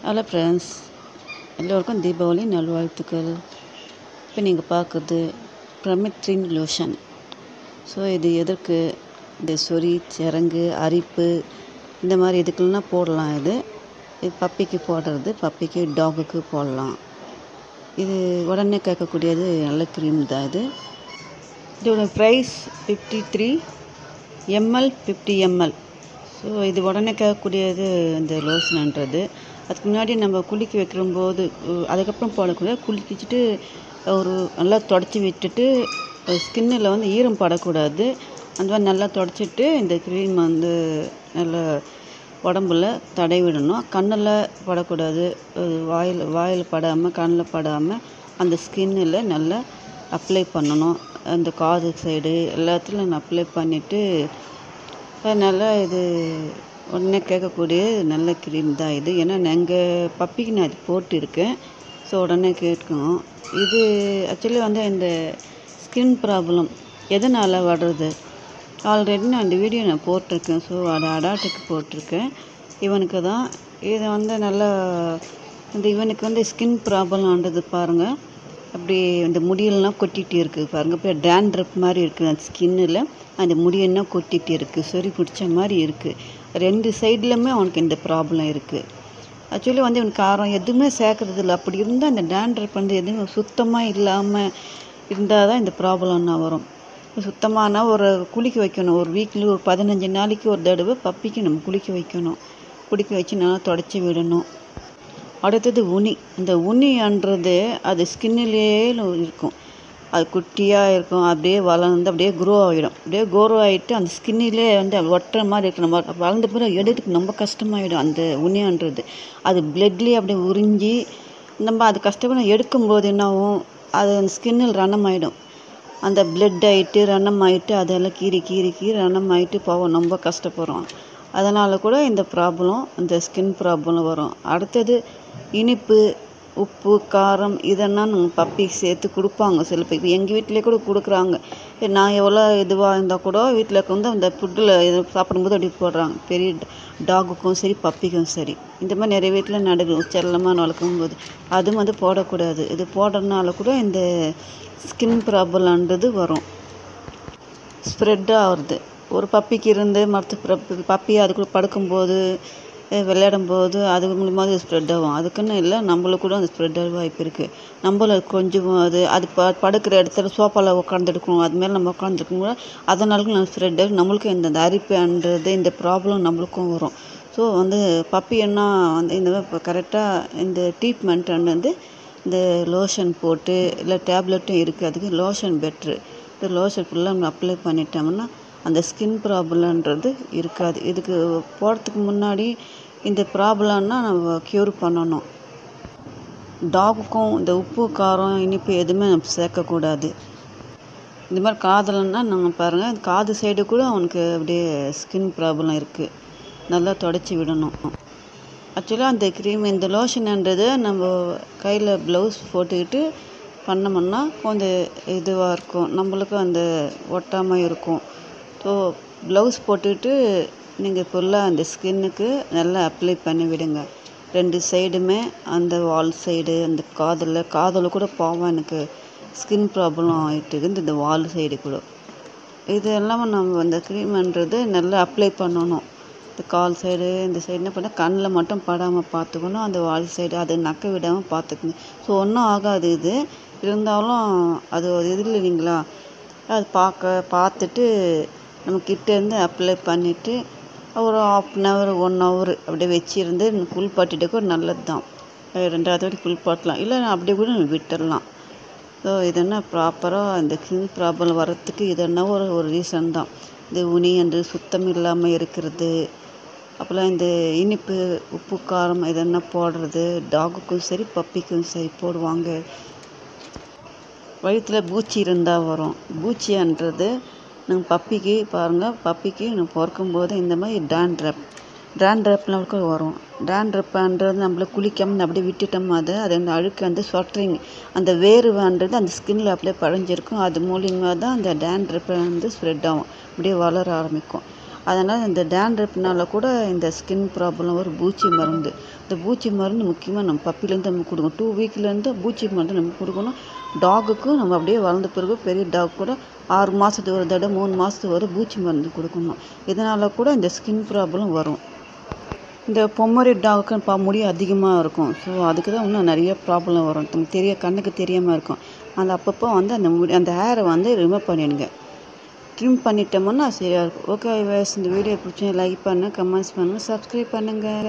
hello friends எல்லோருக்கும் தீபாவளி நல்வாழ்த்துக்கள் இப்போ நீங்கள் பார்க்குறது ப்ரமித்ரின் லோஷன் ஸோ இது எதற்கு இந்த சொறி சிரங்கு அரிப்பு இந்த மாதிரி இதுக்கெல்லாம் போடலாம் இது இது பப்பிக்கு போடுறது பப்பிக்கு டாகுக்கு போடலாம் இது உடனே கேட்கக்கூடியது நல்ல க்ரீம் தான் இது இதோட price fifty three ML fifty ML so இது உடனே கேட்கக்கூடியது இந்த லோஷன்ன்றது அதுக்கு முன்னாடி நம்ம குளிக்க வைக்கும்போது உ- அதுக்கப்புறம் போடக்கூட குளிக்கிச்சிட்டு ஒரு நல்லா தொடச்சி விட்டுட்டு ஸ்கின்னில் வந்து ஈரம் படக்கூடாது அந்த மாதிரி நல்லா தொடச்சிட்டு இந்த க்ரீம் வந்து நல்லா உடம்புல தடவி விடணும் கண்ணில் படக்கூடாது அஹ் வாயில் வாயில் படாமல் கண்ணில் படாமல் அந்த ஸ்கின்னில் நல்லா அப்ளை பண்ணணும் அந்த காது சைடு எல்லாத்துலையும் அப்ளை பண்ணிவிட்டு அதனால் இது உடனே கேட்கக்கூடிய நல்ல க்ரீம் தான் இது ஏன்னா எங்கள் பப்பிக்கு நான் இது போட்டிருக்கேன் ஸோ உடனே கேட்கும் இது ஆக்சுவலி வந்து இந்த ஸ்கின் ப்ராப்ளம் எதனால் வர்றது ஆல்ரெடி நான் இந்த வீடியோ நான் போட்டிருக்கேன் ஸோ அதை அடாட்டுக்கு போட்டிருக்கேன் இவனுக்கு தான் இதை வந்து நல்லா இந்த இவனுக்கு வந்து ஸ்கின் ப்ராப்ளம்ன்றது பாருங்கள் அப்படி அந்த முடியெல்லாம் கொட்டிகிட்டு இருக்குது பாருங்க அப்படியே டேண்ட்ரப் மாதிரி இருக்குது அந்த ஸ்கின்னில் அந்த முடியெல்லாம் கொட்டிகிட்டு இருக்குது சொறி பிடிச்ச மாதிரி இருக்குது ரெண்டு சைட்லையுமே அவனுக்கு இந்த ப்ராப்ளம் இருக்குது ஆக்சுவலி வந்து இவனுக்கு காரம் எதுவுமே சேர்க்கறது இல்லை அப்படி இருந்தால் அந்த டேண்ட்ரப் வந்து எதுவும் சுத்தமாக இல்லாமல் இருந்தால் தான் இந்த ப்ராப்ளம்னா வரும் சுத்தமான ஒரு குளிக்க வைக்கணும் ஒரு வீக்லி ஒரு பதினஞ்சு நாளைக்கு ஒரு தடவை பப்பிக்கு நம்ம குளிக்க வைக்கணும் குளிக்க வச்சு நல்லா தொடச்சி விடணும் அடுத்தது உனி இந்த உனின்றது அது ஸ்கின்னிலேயே இருக்கும் அது குட்டியாக இருக்கும் அப்படியே வளர்ந்து அப்படியே க்ரோ ஆகிடும் அப்படியே க்ரோ ஆகிட்டு அந்த ஸ்கின்னிலே வந்து அது ஒட்டுற மாதிரி இருக்கு நம்ம வளர்ந்த பிறகு எடுத்துக்கு ரொம்ப கஷ்டமாயிடும் அந்த உனின்றது அது பிளட்லேயே அப்படியே உறிஞ்சி நம்ம அது கஷ்டப்பட எடுக்கும்போது என்ன ஆகும் அது அந்த ஸ்கின்னில் ரணமாயிடும் அந்த பிளட் ஆகிட்டு ரணம் ஆகிட்டு அதெல்லாம் கீறி கீறி கீறி ரணம் ஆகிட்டு போவோம் ரொம்ப கஷ்டப்படுறோம் அதனால் கூட இந்த ப்ராப்ளம் இந்த ஸ்கின் ப்ராப்ளம் வரும் அடுத்தது இனிப்பு உப்பு காரம் இதெல்லாம் நம்ம பப்பிக்கு சேர்த்து கொடுப்பாங்க சில பேர் இப்போ எங்கள் வீட்டிலே கூட கொடுக்குறாங்க ஏ, நான் எவ்வளோ இதுவாக இருந்தால் கூட வீட்டில் வந்து அந்த ஃபுட்டில் இது சாப்பிடும்போது அப்படி போடுறாங்க பெரிய டாகுக்கும் சரி பப்பிக்கும் சரி இந்த மாதிரி நிறைய வீட்டில் நடக்கும் செல்லமாக வளர்க்கும் போது அதுவும் வந்து போடக்கூடாது இது போடுறதுனால கூட இந்த ஸ்கின் ப்ராப்ளம்ன்றது வரும் ஸ்ப்ரெட் ஆகுறது ஒரு பப்பிக்கு இருந்து மற்ற பப்பி பப்பி அதுக்குள்ளே படுக்கும்போது அஹ் விளையாடும்போது அது மூலிமா அது ஸ்ப்ரெட் ஆகும் அதுக்குன்னு இல்லை நம்மளுக்கு கூட அந்த ஸ்ப்ரெட் ஆக வாய்ப்பு இருக்குது நம்மள கொஞ்சம் அது அது ப படுக்கிற இடத்துல சோஃபாவில் உட்காந்துருக்கணும் அது மேலே நம்ம உட்காந்துருக்கும் கூட அதனால நம்ம ஸ்ப்ரெட் ஆகி நம்மளுக்கும் இந்த இந்த அரிப்புன்றது இந்த ப்ராப்ளம் நம்மளுக்கும் வரும் ஸோ வந்து பப்பி என்ன வந்து இந்த இப்போ கரெக்டாக இந்த ட்ரீட்மெண்ட் வந்து இந்த லோஷன் போட்டு இல்லை டேப்லெட்டும் இருக்குது அதுக்கு லோஷன் பெட்ரு இந்த லோஷன் ஃபுல்லாக நம்ம அப்ளை பண்ணிட்டோம்னா அந்த ஸ்கின் ப்ராப்ளம்ன்றது இருக்காது இதுக்கு போகிறதுக்கு முன்னாடி இந்த ப்ராப்ளம்னா நம்ம க்யூர் பண்ணணும் டாகுக்கும் இந்த உப்பு காரம் இனிப்பு எதுவுமே நம்ம சேர்க்கக்கூடாது இந்த மாதிரி காதலன்னா நம்ம பாருங்கள் காது சைடு கூட அவனுக்கு அப்படியே ஸ்கின் ப்ராப்ளம் இருக்குது நல்லா தொடச்சி விடணும் ஆக்சுவலாக அந்த க்ரீம் இந்த லோஷன்ன்றது நம்ம கையில் ப்ளவுஸ் போட்டுக்கிட்டு பண்ணோம்னா கொஞ்சம் இதுவாக இருக்கும் நம்மளுக்கும் அந்த ஒட்டாமல் இருக்கும் ஸோ ப்ளவுஸ் போட்டுக்கிட்டு நீங்கள் ஃபுல்லாக அந்த ஸ்கின்னுக்கு நல்லா அப்ளை பண்ணி விடுங்க ரெண்டு சைடுமே அந்த வால் சைடு அந்த காதில் காதில் கூட பாவம் எனக்கு ஸ்கின் ப்ராப்ளம் ஆகிட்டு இருக்குது இந்த வால் சைடு கூட இது எல்லாமே நம்ம அந்த க்ரீம்ன்றது நல்லா அப்ளை பண்ணணும் இந்த கால் சைடு இந்த சைடு என்ன பண்ணால் கண்ணில் மட்டும் படாமல் பார்த்துக்கணும் அந்த வால் சைடு அது நக்க விடாமல் பார்த்துக்கணும் ஸோ ஒன்றும் ஆகாது இது இருந்தாலும் அது ஒரு இது இல்லைங்களா அது பார்க்க பார்த்துட்டு நம்ம கிட்டேருந்து அப்ளை பண்ணிவிட்டு ஒரு half an hour one hour அப்படியே வச்சிருந்து குளிப்பாட்டிட்டு கூட நல்லது தான் ரெண்டாவது வாட்டி குளிப்பாட்டலாம் இல்லை அப்படியே கூட நம்ம விட்டுடலாம் ஸோ இதென்ன ப்ராப்பராக இந்த ஸ்கின் ப்ராப்ளம் வர்றதுக்கு இதென்ன ஒரு ஒரு ரீசன் தான் இந்த உனி என்று சுத்தம் இல்லாமல் இருக்கிறது அப்புறம் இந்த இனிப்பு உப்பு காரம் இதென்ன போடுறது டாகுக்கும் சரி பப்பிக்கும் சரி போடுவாங்க வயிற்றுல பூச்சி இருந்தால் வரும் பூச்சின்றது நம்ம பப்பிக்கு பாருங்கள் பப்பிக்கு நம்ம பிறக்கும்போது இந்த மாதிரி டேண்ட்ரப் டேண்ட்ரப்லாம் கூட வரும் டேண்ட்ரப்ன்றது நம்மள குளிக்காமல் அப்படியே விட்டுட்டோம் அது அது அந்த அழுக்கு வந்து சொட்டரிங் அந்த வேர்வைன்றது அந்த ஸ்கின்ல அப்படியே படைஞ்சிருக்கும் அது மூலியமாக தான் அந்த டேண்ட்ரப் வந்து ஸ்ப்ரெட் ஆகும் அப்படியே வளர ஆரம்பிக்கும் அதனால் இந்த டேண்ட்ரப்னால கூட இந்த ஸ்கின் ப்ராப்ளம் வரும் பூச்சி மருந்து இந்த பூச்சி மருந்து முக்கியமாக நம்ம பப்பிலேருந்து நம்ம கொடுக்கணும் டூ வீக்லேருந்து பூச்சி மருந்து நம்ம கொடுக்கணும் டாகுக்கும் நம்ம அப்படியே வளர்ந்த பிறகு பெரிய டாக் கூட ஆறு மாதத்துக்கு ஒரு தடவை மூணு மாதத்துக்கு ஒரு பூச்சி மருந்து கொடுக்கணும் இதனால் கூட இந்த ஸ்கின் ப்ராப்ளம் வரும் இந்த பொம்மரி டாகுக்கு பா முடி அதிகமாக இருக்கும் ஸோ அதுக்கு தான் இன்னும் நிறைய ப்ராப்ளம் வரும் நமக்கு தெரிய கண்ணுக்கு தெரியாமல் இருக்கும் அந்த அப்பப்போ வந்து அந்த முடி அந்த ஹேரை வந்து ரிமூவ் பண்ணிடுங்க ட்ரிம் பண்ணிட்டோம்னா சரியாக இருக்கும் ஓகே இந்த வீடியோ பிடிச்சி லைக் பண்ணுங்கள் கமெண்ட்ஸ் பண்ணுங்கள் சப்ஸ்கிரைப் பண்ணுங்கள்